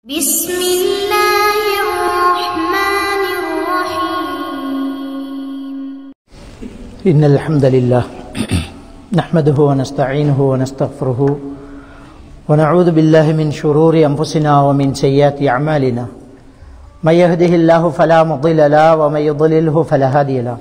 بسم الله الرحمن الرحيم إن الحمد لله نحمده ونستعينه ونستغفره ونعوذ بالله من شرور أنفسنا ومن سيئات أعمالنا من يهده الله فلا مضل له ومن يضلله فلا هادي له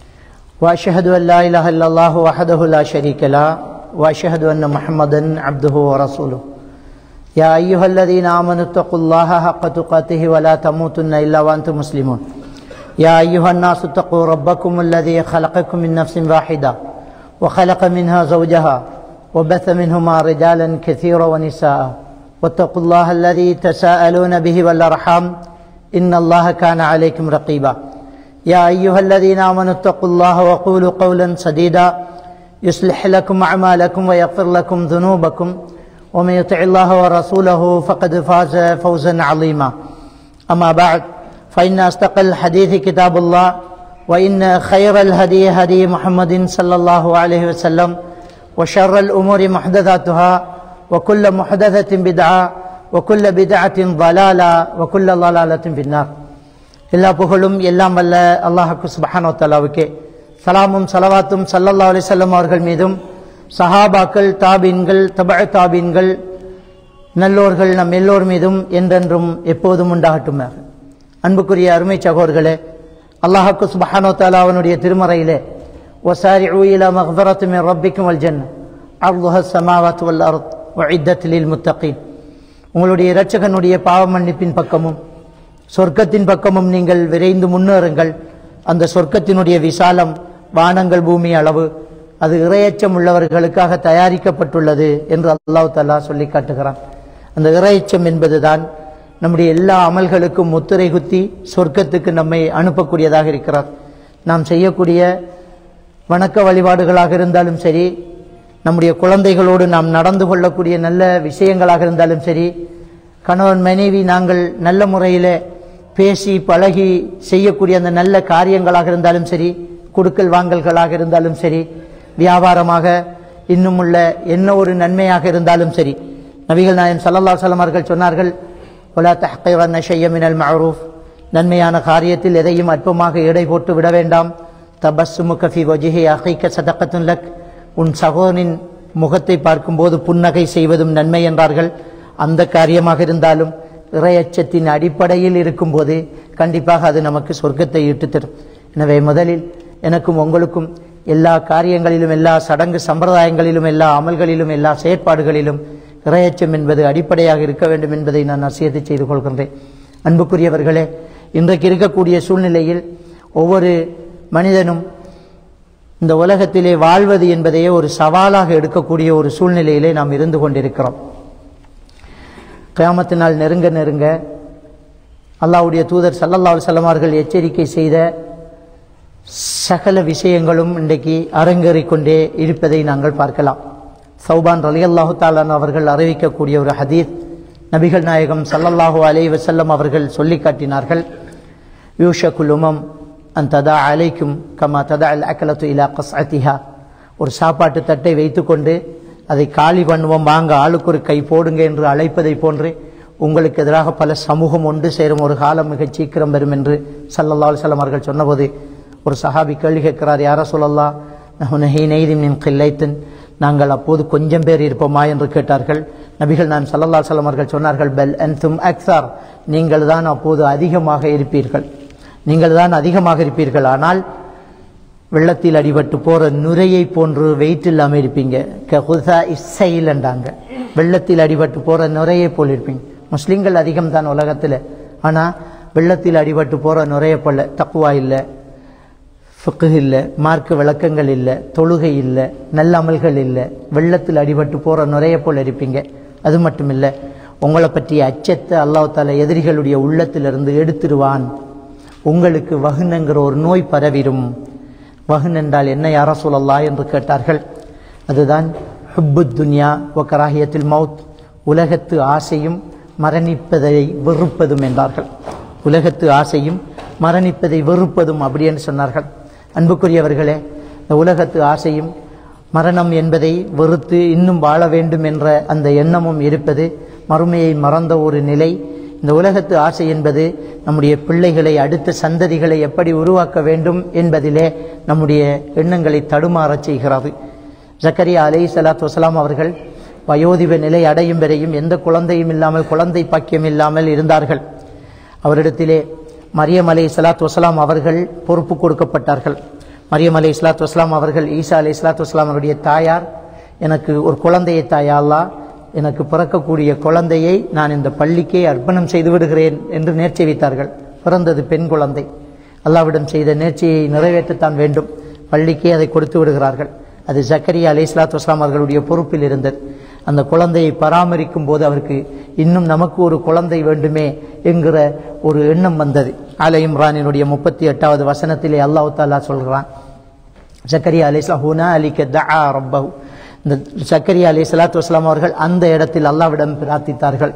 وأشهد أن لا إله إلا الله وحده لا شريك له وأشهد أن محمدا عبده ورسوله يا أيها الذين آمنوا اتقوا الله حق تقاته ولا تموتن إلا وأنتم مسلمون يا أيها الناس اتقوا ربكم الذي خلقكم من نفس واحدة وخلق منها زوجها وبث منهما رجالا كثيرا ونساء واتقوا الله الذي تساءلون به والأرحام إن الله كان عليكم رقيبا يا أيها الذين آمنوا اتقوا الله وقولوا قولا سديدا يصلح لكم أعمالكم ويغفر لكم ذنوبكم ومن يطع الله ورسوله فقد فاز فوزا عظيما أما بعد فإن أصدق الحديث كتاب الله وإن خير الهدي هدي محمد صلى الله عليه وسلم وشر الأمور محدثاتها وكل محدثة بدعة وكل بدعة ضلالة وكل ضلالة في النار எல்லா புகழும் எல்லாம் வல்ல அல்லாஹுக்கு சுபஹானோ தலாவுக்கே சலாமும் சலவாத்தும் சல்லல்லா அலிசல்லம் அவர்கள் மீதும் சஹாபாக்கள் தாபீன்கள் தப தாபீன்கள் நல்லோர்கள் நம் எல்லோர் மீதும் என்றென்றும் எப்போதும் உண்டாகட்டுமாக அன்புக்குரிய அருமை சகோர்களே அல்லாஹுக்கு சுபஹானோ தாலா அவனுடைய திருமறையிலே ஒசாரி ஊயிலா மஹ்தரத்து மின் ரப்பிக்கும் வல் ஜன்ன அர்துஹ சமாவத் வல் அர்த் வஇத்தத் முத்தகீன் உங்களுடைய இரட்சகனுடைய பாவ மன்னிப்பின் பக்கமும் சொர்க்கத்தின் பக்கமும் நீங்கள் விரைந்து முன்னேறுங்கள் அந்த சொர்க்கத்தினுடைய விசாலம் வானங்கள் பூமி அளவு அது இரையச்சம் உள்ளவர்களுக்காக தயாரிக்கப்பட்டுள்ளது என்று அல்லாஹ் தல்லா சொல்லி காட்டுகிறான் அந்த இரையச்சம் என்பதுதான் நம்முடைய எல்லா அமல்களுக்கும் முத்திரை குத்தி சொர்க்கத்துக்கு நம்மை அனுப்பக்கூடியதாக இருக்கிறார் நாம் செய்யக்கூடிய வணக்க வழிபாடுகளாக இருந்தாலும் சரி நம்முடைய குழந்தைகளோடு நாம் நடந்து கொள்ளக்கூடிய நல்ல விஷயங்களாக இருந்தாலும் சரி கணவன் மனைவி நாங்கள் நல்ல முறையில் பேசி பழகி செய்யக்கூடிய அந்த நல்ல காரியங்களாக இருந்தாலும் சரி கொடுக்கல் வாங்கல்களாக இருந்தாலும் சரி வியாபாரமாக இன்னும் உள்ள என்ன ஒரு நன்மையாக இருந்தாலும் சரி நபிகள் நாயம் சல்லல்லா சலம் அவர்கள் சொன்னார்கள் ஒலா தஹ்கைவன் ஷையமினல் மஅரூஃப் நன்மையான காரியத்தில் எதையும் அற்பமாக எடை போட்டு விட வேண்டாம் தபஸ்ஸுமு கஃபி வஜிஹி அகைக்க சதக்கத்துன் லக் உன் சகோதரின் முகத்தை பார்க்கும்போது புன்னகை செய்வதும் நன்மை என்றார்கள் அந்த காரியமாக இருந்தாலும் இறையச்சத்தின் அடிப்படையில் இருக்கும்போது கண்டிப்பாக அது நமக்கு சொர்க்கத்தை ஈட்டு தரும் எனவே முதலில் எனக்கும் உங்களுக்கும் எல்லா காரியங்களிலும் எல்லா சடங்கு சம்பிரதாயங்களிலும் எல்லா அமல்களிலும் எல்லா செயற்பாடுகளிலும் இறையச்சம் என்பது அடிப்படையாக இருக்க வேண்டும் என்பதை நான் நசியத்தை செய்து கொள்கின்றேன் அன்புக்குரியவர்களே இன்றைக்கு இருக்கக்கூடிய சூழ்நிலையில் ஒவ்வொரு மனிதனும் இந்த உலகத்திலே வாழ்வது என்பதையே ஒரு சவாலாக எடுக்கக்கூடிய ஒரு சூழ்நிலையிலே நாம் இருந்து கொண்டிருக்கிறோம் கிராமத்தினால் நெருங்க நெருங்க அல்லாவுடைய தூதர் சல்லல்லா செல்லமார்கள் எச்சரிக்கை செய்த சகல விஷயங்களும் இன்றைக்கு அரங்கேறிக்கொண்டே இருப்பதை நாங்கள் பார்க்கலாம் சௌபான் அலி அல்லாஹு தாலான் அவர்கள் அறிவிக்கக்கூடிய ஒரு ஹதீத் நபிகள் நாயகம் சல்லல்லாஹு அலை வசல்லம் அவர்கள் சொல்லி காட்டினார்கள் யூஷகுல் உமம் அன் ததா அலைக்கும் கமா ததா அல் அக்கலத்து இலா கஸ்அத்திஹா ஒரு சாப்பாட்டு தட்டை வைத்துக்கொண்டு அதை காலி பண்ணுவோம் வாங்க ஆளுக்கு ஒரு கை போடுங்க என்று அழைப்பதை போன்று உங்களுக்கு எதிராக பல சமூகம் ஒன்று சேரும் ஒரு காலம் மிகச் சீக்கிரம் வரும் என்று சல்லல்லா அலுவலம் அவர்கள் சொன்னபோது ஒரு சஹாபி கேள்வி கேட்கிறார் யார சொல்லல்லா நெய்தி மின் கில்லைத்தன் நாங்கள் அப்போது கொஞ்சம் பேர் இருப்போமா என்று கேட்டார்கள் நபிகள் நான் சல்லல்லா சலம் அவர்கள் சொன்னார்கள் பெல் அன் தும் அக்சார் நீங்கள் தான் அப்போது அதிகமாக இருப்பீர்கள் நீங்கள் தான் அதிகமாக இருப்பீர்கள் ஆனால் வெள்ளத்தில் அடிபட்டு போற நுரையை போன்று வெயிட் இல்லாமல் இருப்பீங்க கஹுதா இசைலண்டாங்க வெள்ளத்தில் அடிபட்டு போற நுரையை போல் இருப்பீங்க முஸ்லிம்கள் அதிகம் தான் உலகத்தில் ஆனால் வெள்ளத்தில் அடிபட்டு போற நுரையை போல தக்குவா இல்லை ஃபிக்கு இல்லை மார்க்க விளக்கங்கள் இல்லை தொழுகை இல்லை நல்ல அமல்கள் இல்லை வெள்ளத்தில் அடிபட்டு போற நுரையை போல் இருப்பீங்க அது மட்டும் இல்லை உங்களை பற்றிய அச்சத்தை அல்லாஹ் தால எதிரிகளுடைய உள்ளத்திலிருந்து எடுத்துருவான் உங்களுக்கு வகுனங்கிற ஒரு நோய் பரவிடும் வகுன் என்றால் என்ன யார சொல்லல்லா என்று கேட்டார்கள் அதுதான் ஹுப்புத் துன்யா ஒ கராகியத்தில் மவுத் உலகத்து ஆசையும் மரணிப்பதை வெறுப்பதும் என்றார்கள் உலகத்து ஆசையும் மரணிப்பதை வெறுப்பதும் அப்படி என்று சொன்னார்கள் அன்புக்குரியவர்களே இந்த உலகத்து ஆசையும் மரணம் என்பதை வெறுத்து இன்னும் வாழ வேண்டும் என்ற அந்த எண்ணமும் இருப்பது மறுமையை மறந்த ஒரு நிலை இந்த உலகத்து ஆசை என்பது நம்முடைய பிள்ளைகளை அடுத்த சந்ததிகளை எப்படி உருவாக்க வேண்டும் என்பதிலே நம்முடைய எண்ணங்களை தடுமாறச் செய்கிறது ஜக்கரியா அலை சலாத் வசலாம் அவர்கள் வயோதிப நிலை அடையும் வரையும் எந்த குழந்தையும் இல்லாமல் குழந்தை பாக்கியம் இல்லாமல் இருந்தார்கள் அவரிடத்திலே மரியம் அலை சலாத் வசலாம் அவர்கள் பொறுப்பு கொடுக்கப்பட்டார்கள் மரியம் அலை சலாத் வசலாம் அவர்கள் ஈசா அலை சலாத் வசலாம் அவருடைய தாயார் எனக்கு ஒரு குழந்தையை தாயா அல்லாஹ் எனக்கு பிறக்கக்கூடிய குழந்தையை நான் இந்த பள்ளிக்கே அர்ப்பணம் செய்து விடுகிறேன் என்று நேர்ச்சி வைத்தார்கள் பிறந்தது பெண் குழந்தை அல்லாவிடம் செய்த நேர்ச்சியை நிறைவேற்றத்தான் வேண்டும் பள்ளிக்கே அதை கொடுத்து விடுகிறார்கள் அது ஜக்கரியா அலை சலாத் வஸ்லாம் அவர்களுடைய பொறுப்பில் இருந்தது அந்த குழந்தையை பராமரிக்கும் போது அவருக்கு இன்னும் நமக்கு ஒரு குழந்தை வேண்டுமே என்கிற ஒரு எண்ணம் வந்தது ஆல இம்ரானினுடைய முப்பத்தி எட்டாவது வசனத்திலே அல்லாஹ் தாலா சொல்கிறான் ஜக்கரியா அலி ஹூனா அலிக்க தஆ ரப்பஹு இந்த ஜக்கரியா அலி சலாத்து வஸ்லாம் அவர்கள் அந்த இடத்தில் அல்லாவிடம் பிரார்த்தித்தார்கள்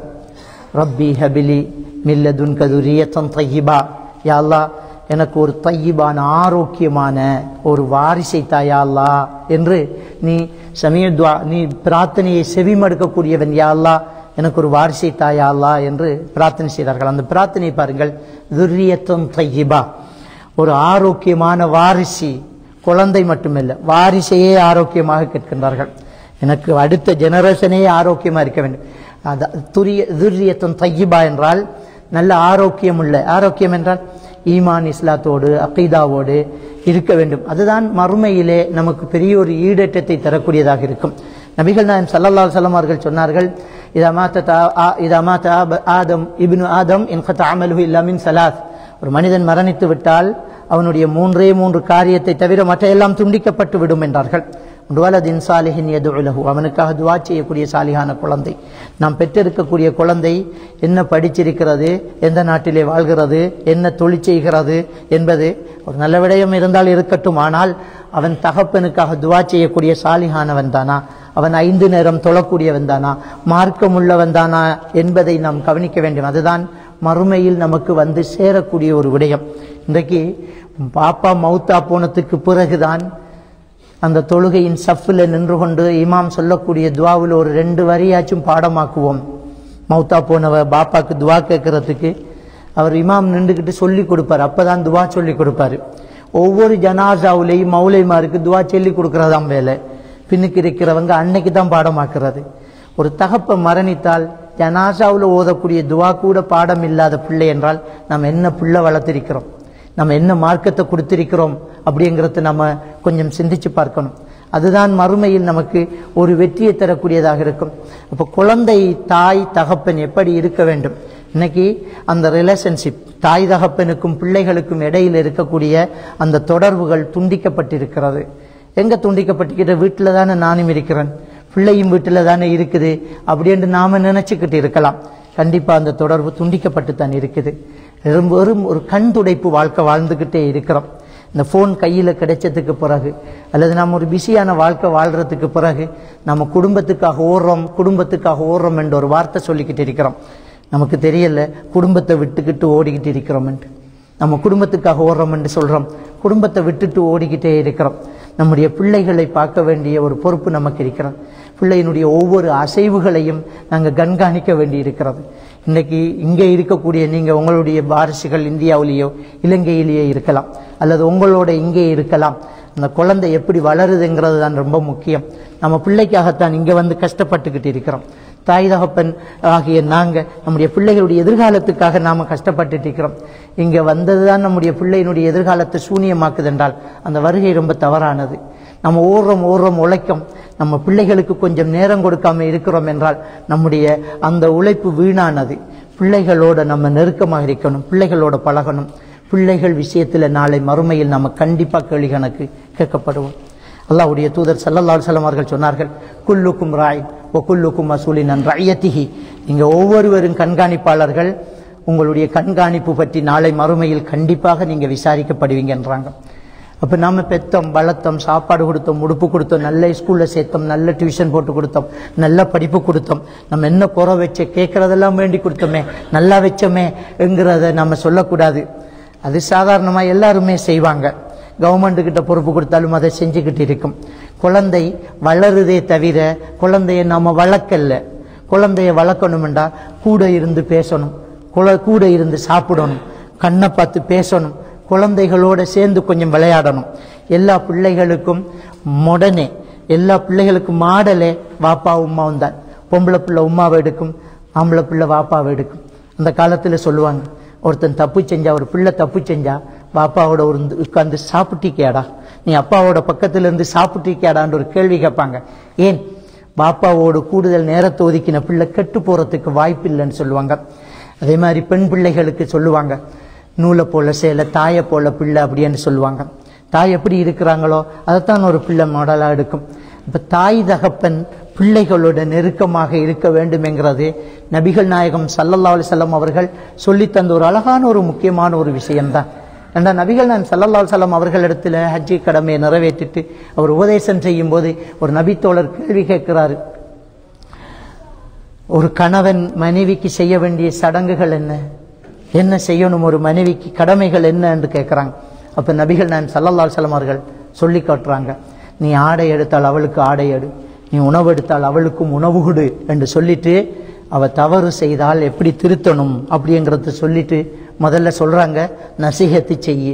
ரப்பி ஹபிலி மில்லதுன் கதுரியத்தன் தையிபா யா அல்லாஹ் எனக்கு ஒரு தையிபான ஆரோக்கியமான ஒரு வாரிசை தாயா அல்லாஹ் என்று நீ சமய துவா நீ பிரார்த்தனையை செவிமடுக்கக்கூடியவன் யா அல்லாஹ் எனக்கு ஒரு வாரிசை தாயா அல்லாஹ் என்று பிரார்த்தனை செய்தார்கள் அந்த பிரார்த்தனை பாருங்கள் துரியத்தன் தையிபா ஒரு ஆரோக்கியமான வாரிசி குழந்தை மட்டுமல்ல வாரிசையே ஆரோக்கியமாக கேட்கின்றார்கள் எனக்கு அடுத்த ஜெனரேஷனே ஆரோக்கியமா இருக்க வேண்டும் அது துரிய துரியத்தன் தையிபா என்றால் நல்ல ஆரோக்கியம் உள்ள ஆரோக்கியம் என்றால் ஈமான் இஸ்லாத்தோடு அகீதாவோடு இருக்க வேண்டும் அதுதான் மறுமையிலே நமக்கு பெரிய ஒரு ஈடேற்றத்தை தரக்கூடியதாக இருக்கும் நபிகள் நாயம் சல்லல்லா சலம் அவர்கள் சொன்னார்கள் இதா மாத்த இதா மாத்த ஆதம் இப்னு ஆதம் இன் அமலுஹு இல்லாமின் சலாத் ஒரு மனிதன் மரணித்து விட்டால் அவனுடைய மூன்றே மூன்று காரியத்தை தவிர மற்ற எல்லாம் துண்டிக்கப்பட்டு விடும் என்றார்கள் வலதின் சாலிஹின் எது உலகு அவனுக்காக துவா செய்யக்கூடிய சாலிகான குழந்தை நாம் பெற்றெடுக்கக்கூடிய குழந்தை என்ன படிச்சிருக்கிறது எந்த நாட்டிலே வாழ்கிறது என்ன தொழில் செய்கிறது என்பது ஒரு நல்ல விடயம் இருந்தால் இருக்கட்டும் ஆனால் அவன் தகப்பனுக்காக துவா செய்யக்கூடிய சாலிகானவன் தானா அவன் ஐந்து நேரம் தொழக்கூடியவன் தானா மார்க்கம் உள்ளவன் தானா என்பதை நாம் கவனிக்க வேண்டும் அதுதான் மறுமையில் நமக்கு வந்து சேரக்கூடிய ஒரு விடயம் இன்றைக்கு பாப்பா மௌத்தா போனதுக்கு பிறகுதான் அந்த தொழுகையின் சஃபில் நின்று கொண்டு இமாம் சொல்லக்கூடிய துவாவில் ஒரு ரெண்டு வரியாச்சும் பாடமாக்குவோம் மௌத்தா போனவ பாப்பாக்கு துவா கேட்கறதுக்கு அவர் இமாம் நின்றுக்கிட்டு சொல்லி கொடுப்பார் அப்பதான் துவா சொல்லி கொடுப்பாரு ஒவ்வொரு ஜனாசாவுலேயும் மௌலைமாருக்கு துவா சொல்லி கொடுக்கறதாம் வேலை பின்னுக்கு இருக்கிறவங்க அன்னைக்கு தான் பாடமாக்குறது ஒரு தகப்ப மரணித்தால் ஜனாசாவில் ஓதக்கூடிய துவா கூட பாடம் இல்லாத பிள்ளை என்றால் நம்ம என்ன பிள்ளை வளர்த்திருக்கிறோம் நம்ம என்ன மார்க்கத்தை கொடுத்திருக்கிறோம் அப்படிங்கிறத நம்ம கொஞ்சம் சிந்திச்சு பார்க்கணும் அதுதான் மறுமையில் நமக்கு ஒரு வெற்றியை தரக்கூடியதாக இருக்கும் அப்போ குழந்தை தாய் தகப்பன் எப்படி இருக்க வேண்டும் இன்னைக்கு அந்த ரிலேஷன்ஷிப் தாய் தகப்பனுக்கும் பிள்ளைகளுக்கும் இடையில் இருக்கக்கூடிய அந்த தொடர்புகள் துண்டிக்கப்பட்டிருக்கிறது எங்க துண்டிக்கப்பட்டிருக்கிற வீட்டில் தானே நானும் இருக்கிறேன் பிள்ளையும் வீட்டில் தானே இருக்குது அப்படின்னு நாம நினைச்சுக்கிட்டு இருக்கலாம் கண்டிப்பா அந்த தொடர்பு துண்டிக்கப்பட்டு தான் இருக்குது வெறும் வெறும் ஒரு கண் துடைப்பு வாழ்க்கை வாழ்ந்துக்கிட்டே இருக்கிறோம் இந்த ஃபோன் கையில் கிடைச்சதுக்கு பிறகு அல்லது நம்ம ஒரு பிஸியான வாழ்க்கை வாழ்றதுக்கு பிறகு நம்ம குடும்பத்துக்காக ஓடுறோம் குடும்பத்துக்காக ஓடுறோம் என்ற ஒரு வார்த்தை சொல்லிக்கிட்டு இருக்கிறோம் நமக்கு தெரியல குடும்பத்தை விட்டுக்கிட்டு ஓடிக்கிட்டு இருக்கிறோம்ன்ட்டு நம்ம குடும்பத்துக்காக ஓடுறோம் என்று சொல்றோம் குடும்பத்தை விட்டுட்டு ஓடிக்கிட்டே இருக்கிறோம் நம்முடைய பிள்ளைகளை பார்க்க வேண்டிய ஒரு பொறுப்பு நமக்கு இருக்கிறது பிள்ளையினுடைய ஒவ்வொரு அசைவுகளையும் நாங்கள் கண்காணிக்க வேண்டி இருக்கிறது இன்னைக்கு இங்கே இருக்கக்கூடிய நீங்கள் உங்களுடைய வாரிசுகள் இந்தியாவிலேயோ இலங்கையிலேயோ இருக்கலாம் அல்லது உங்களோட இங்கே இருக்கலாம் அந்த குழந்தை எப்படி வளருதுங்கிறது தான் ரொம்ப முக்கியம் நம்ம பிள்ளைக்காகத்தான் இங்கே வந்து கஷ்டப்பட்டுக்கிட்டு இருக்கிறோம் தாய் தகப்பன் ஆகிய நாங்கள் நம்முடைய பிள்ளைகளுடைய எதிர்காலத்துக்காக நாம் கஷ்டப்பட்டுட்டு இருக்கிறோம் இங்கே வந்தது தான் நம்முடைய பிள்ளையினுடைய எதிர்காலத்தை சூனியமாக்குது என்றால் அந்த வருகை ரொம்ப தவறானது நம்ம ஓடுறோம் ஓடுறோம் உழைக்கும் நம்ம பிள்ளைகளுக்கு கொஞ்சம் நேரம் கொடுக்காம இருக்கிறோம் என்றால் நம்முடைய அந்த உழைப்பு வீணானது பிள்ளைகளோட நம்ம நெருக்கமாக இருக்கணும் பிள்ளைகளோட பழகணும் பிள்ளைகள் விஷயத்தில் நாளை மறுமையில் நம்ம கண்டிப்பாக கேள்வி கணக்கு கேட்கப்படுவோம் அல்லாஹ்வுடைய தூதர் சல்லல்லாஹு அலைஹி வஸல்லம் அவர்கள் சொன்னார்கள் குல்லுக்கும் ராய் ஒ குல்லுக்கும் மசூலின் அன் ரயத்திஹி நீங்க ஒவ்வொருவரும் கண்காணிப்பாளர்கள் உங்களுடைய கண்காணிப்பு பற்றி நாளை மறுமையில் கண்டிப்பாக நீங்க விசாரிக்கப்படுவீங்க என்றாங்க அப்ப நாம பெத்தோம் வளர்த்தோம் சாப்பாடு கொடுத்தோம் உடுப்பு கொடுத்தோம் நல்ல ஸ்கூல்ல சேர்த்தோம் நல்ல டியூஷன் போட்டு கொடுத்தோம் நல்ல படிப்பு கொடுத்தோம் நம்ம என்ன குறை வச்ச கேட்கறதெல்லாம் வேண்டி கொடுத்தோமே நல்லா வச்சோமே என்கிறத நம்ம சொல்லக்கூடாது அது சாதாரணமா எல்லாருமே செய்வாங்க கவர்மெண்ட் கிட்ட பொறுப்பு கொடுத்தாலும் அதை செஞ்சுக்கிட்டு இருக்கும் குழந்தை வளருதே தவிர குழந்தைய நாம வளர்க்கல குழந்தைய வளர்க்கணும்டா கூட இருந்து பேசணும் குல கூட இருந்து சாப்பிடணும் கண்ணை பார்த்து பேசணும் குழந்தைகளோட சேர்ந்து கொஞ்சம் விளையாடணும் எல்லா பிள்ளைகளுக்கும் முடனே எல்லா பிள்ளைகளுக்கும் மாடலே வாப்பா உமாவும் தான் பொம்பளை பிள்ளை உமாவை எடுக்கும் ஆம்பளை பிள்ளை வாப்பாவை எடுக்கும் அந்த காலத்தில் சொல்லுவாங்க ஒருத்தன் தப்பு செஞ்சா ஒரு பிள்ளை தப்பு செஞ்சா பாப்பாவோட ஒரு உட்கார்ந்து சாப்பிட்டிக்கேடா நீ அப்பாவோட பக்கத்துல இருந்து சாப்பிட்டிக்கேடான்னு ஒரு கேள்வி கேட்பாங்க ஏன் பாப்பாவோட கூடுதல் நேரத்தை ஒதுக்கின பிள்ளை கெட்டு போறதுக்கு வாய்ப்பு இல்லைன்னு சொல்லுவாங்க அதே மாதிரி பெண் பிள்ளைகளுக்கு சொல்லுவாங்க நூலை போல சேலை தாயை போல பிள்ளை அப்படின்னு சொல்லுவாங்க தாய் எப்படி இருக்கிறாங்களோ அதைத்தான் ஒரு பிள்ளை மாடலாக எடுக்கும் இப்போ தாய் தகப்பன் பிள்ளைகளோட நெருக்கமாக இருக்க வேண்டும் என்கிறது நபிகள் நாயகம் சல்லல்லா அலிசல்லம் அவர்கள் சொல்லித் தந்த ஒரு அழகான ஒரு முக்கியமான ஒரு விஷயம்தான் ஏன்னா நபிகள் நான் சல்லல்லா அலிசல்லம் அவர்களிடத்துல ஹஜ்ஜி கடமையை நிறைவேற்றிட்டு அவர் உபதேசம் செய்யும் போது ஒரு நபித்தோழர் கேள்வி கேட்கிறாரு ஒரு கணவன் மனைவிக்கு செய்ய வேண்டிய சடங்குகள் என்ன என்ன செய்யணும் ஒரு மனைவிக்கு கடமைகள் என்ன என்று கேட்குறாங்க அப்போ நபிகள் நான் சல்லல்லால் செல்லம் அவர்கள் சொல்லி காட்டுறாங்க நீ ஆடை எடுத்தால் அவளுக்கு ஆடை எடு நீ உணவு எடுத்தால் அவளுக்கும் உணவு கொடு என்று சொல்லிட்டு அவ தவறு செய்தால் எப்படி திருத்தணும் அப்படிங்கிறத சொல்லிட்டு முதல்ல சொல்றாங்க நசிகத்து செய்யி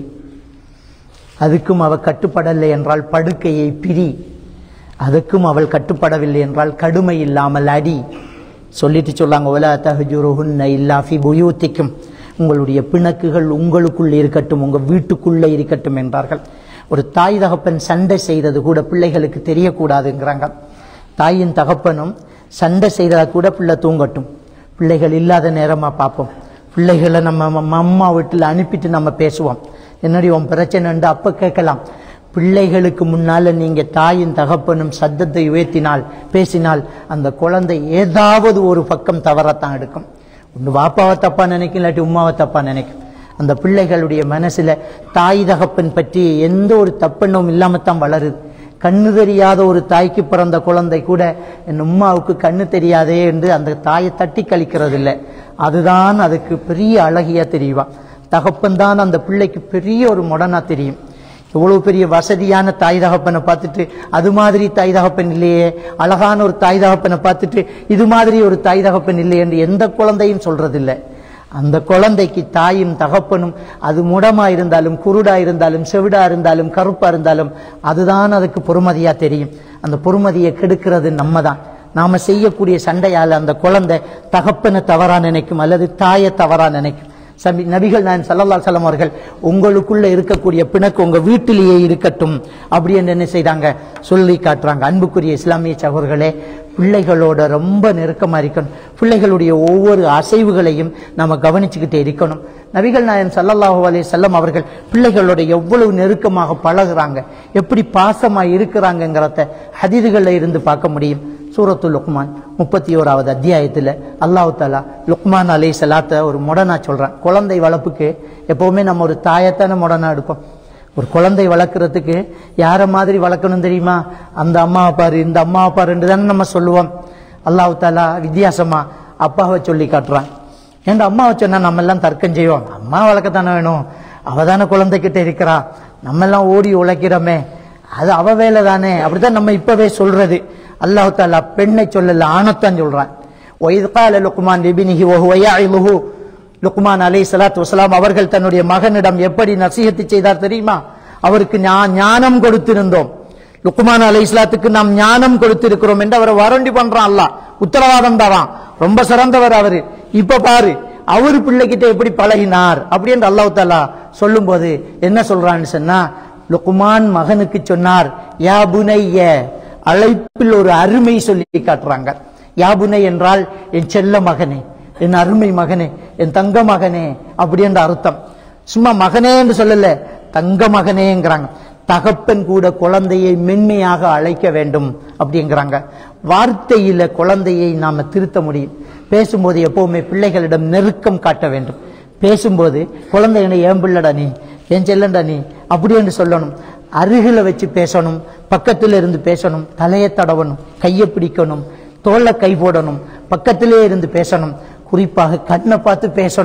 அதுக்கும் அவ கட்டுப்படலை என்றால் படுக்கையை பிரி அதுக்கும் அவள் கட்டுப்படவில்லை என்றால் கடுமை இல்லாமல் அடி சொல்லிட்டு சொல்லாங்க ஒலா தஹஜுருஹுன்ன இல்லா ஃபி புயூத்திக்கும் உங்களுடைய பிணக்குகள் உங்களுக்குள்ளே இருக்கட்டும் உங்க வீட்டுக்குள்ளே இருக்கட்டும் என்றார்கள் ஒரு தாய் தகப்பன் சண்டை செய்தது கூட பிள்ளைகளுக்கு தெரியக்கூடாதுங்கிறாங்க தாயின் தகப்பனும் சண்டை செய்ததா கூட பிள்ளை தூங்கட்டும் பிள்ளைகள் இல்லாத நேரமா பார்ப்போம் பிள்ளைகளை நம்ம நம்ம அம்மா வீட்டில் அனுப்பிட்டு நம்ம பேசுவோம் என்னடி உன் பிரச்சனைண்டு அப்ப கேட்கலாம் பிள்ளைகளுக்கு முன்னால நீங்க தாயின் தகப்பனும் சத்தத்தை உயர்த்தினால் பேசினால் அந்த குழந்தை ஏதாவது ஒரு பக்கம் தவறத்தான் எடுக்கும் ஒன்று வாப்பாவை தப்பா நினைக்கும் இல்லாட்டி உமாவை தப்பா நினைக்கும் அந்த பிள்ளைகளுடைய மனசுல தாய் தகப்பன் பற்றி எந்த ஒரு தப்பெண்ணமும் இல்லாமத்தான் வளருது கண்ணு தெரியாத ஒரு தாய்க்கு பிறந்த குழந்தை கூட என் உம்மாவுக்கு கண்ணு தெரியாதே என்று அந்த தாயை தட்டி கழிக்கிறது இல்லை அதுதான் அதுக்கு பெரிய அழகியா தெரியுவா தகப்பன் தான் அந்த பிள்ளைக்கு பெரிய ஒரு முடனா தெரியும் எவ்வளவு பெரிய வசதியான தாய் தகப்பனை பார்த்துட்டு அது மாதிரி தாய் தகப்பன் இல்லையே அழகான ஒரு தாய் தகப்பனை பார்த்துட்டு இது மாதிரி ஒரு தாய் தகப்பன் இல்லை என்று எந்த குழந்தையும் சொல்றதில்லை அந்த குழந்தைக்கு தாயும் தகப்பனும் அது முடமா இருந்தாலும் குருடா இருந்தாலும் செவிடா இருந்தாலும் கருப்பா இருந்தாலும் அதுதான் அதுக்கு பொறுமதியா தெரியும் அந்த பொறுமதியை கெடுக்கிறது நம்ம தான் நாம செய்யக்கூடிய சண்டையால அந்த குழந்தை தகப்பனை தவறா நினைக்கும் அல்லது தாயை தவறா நினைக்கும் சமி நபிகள் நான் சல்லல்லா சலம் அவர்கள் உங்களுக்குள்ள இருக்கக்கூடிய பிணக்கு உங்க வீட்டிலேயே இருக்கட்டும் அப்படி என்று என்ன செய்தாங்க சொல்லி காட்டுறாங்க அன்புக்குரிய இஸ்லாமிய சகோதரர்களே பிள்ளைகளோட ரொம்ப நெருக்கமா இருக்கணும் பிள்ளைகளுடைய ஒவ்வொரு அசைவுகளையும் நம்ம கவனிச்சுக்கிட்டே இருக்கணும் நபிகள் நாயன் சல்லல்லாஹு அலைஹி செல்லம் அவர்கள் பிள்ளைகளோட எவ்வளவு நெருக்கமாக பழகுறாங்க எப்படி பாசமா இருக்கிறாங்கங்கிறத ஹதீதுகள்ல இருந்து பார்க்க முடியும் சூரத்து லுக்மான் முப்பத்தி ஓராவது அத்தியாயத்தில் அல்லாஹு தாலா லுக்மான் அலை சலாத்த ஒரு முடனா சொல்றான் குழந்தை வளர்ப்புக்கு எப்பவுமே நம்ம ஒரு தாயத்தான முடனா எடுப்போம் ஒரு குழந்தை வளர்க்கறதுக்கு யார மாதிரி வளர்க்கணும் தெரியுமா அந்த அம்மாவை பாரு இந்த அம்மாவை பாருன்னு தானே நம்ம சொல்லுவோம் அல்லாஹு தாலா வித்தியாசமா அப்பாவை சொல்லி காட்டுறான் ஏன்டா அம்மாவை சொன்னா நம்ம எல்லாம் தர்க்கம் செய்வோம் அம்மா வளர்க்கத்தானே வேணும் அவ தானே குழந்தைகிட்ட இருக்கிறா நம்ம எல்லாம் ஓடி உழைக்கிறோமே அது அவ வேலை தானே அப்படித்தான் நம்ம இப்பவே சொல்றது அல்லாஹு தாலா பெண்ணை சொல்லல ஆணத்தான் சொல்றான் ஒய்து கால லுக்மான் லிபினிஹி வஹுவ யாஇலுஹு லுக்மான் அலை சலாத்து வசலாம் அவர்கள் தன்னுடைய மகனிடம் எப்படி நசீகத்து செய்தார் தெரியுமா அவருக்கு ஞா- ஞானம் கொடுத்திருந்தோம் லுக்மான் அலை இஸ்லாத்துக்கு நாம் ஞானம் கொடுத்திருக்கிறோம் என்று அவரை வரண்டி பண்றான் அல்லாஹ் உத்தரவாதம் தரான் ரொம்ப சிறந்தவர் அவரு இப்ப பாரு அவரு பிள்ளைகிட்ட எப்படி பழகினார் அப்படி என்று அல்லாஹ் தாலா சொல்லும் போது என்ன சொல்றான்னு சொன்னா லுக்மான் மகனுக்கு சொன்னார் யா புனைய அழைப்பில் ஒரு அருமை சொல்லி காட்டுறாங்க யாபுனை என்றால் என் செல்ல மகனே என் அருமை மகனே என் தங்க மகனே அப்படி என்ற அர்த்தம் சும்மா மகனே என்று சொல்லல தங்க மகனேங்கிறாங்க தகப்பன் கூட குழந்தையை மென்மையாக அழைக்க வேண்டும் அப்படிங்கிறாங்க வார்த்தையில குழந்தையை நாம திருத்த முடியும் பேசும்போது எப்பவுமே பிள்ளைகளிடம் நெருக்கம் காட்ட வேண்டும் பேசும்போது குழந்தைகளை ஏன் பிள்ளடா நீ என் செல்லண்டா நீ அப்படி என்று சொல்லணும் அருகில வச்சு பேசணும் பக்கத்துல இருந்து பேசணும் தலையை தடவணும் கையை பிடிக்கணும் தோல்ல கை போடணும் பக்கத்திலே இருந்து பேசணும் குறிப்பாக கண்ணை பார்த்து பேசணும்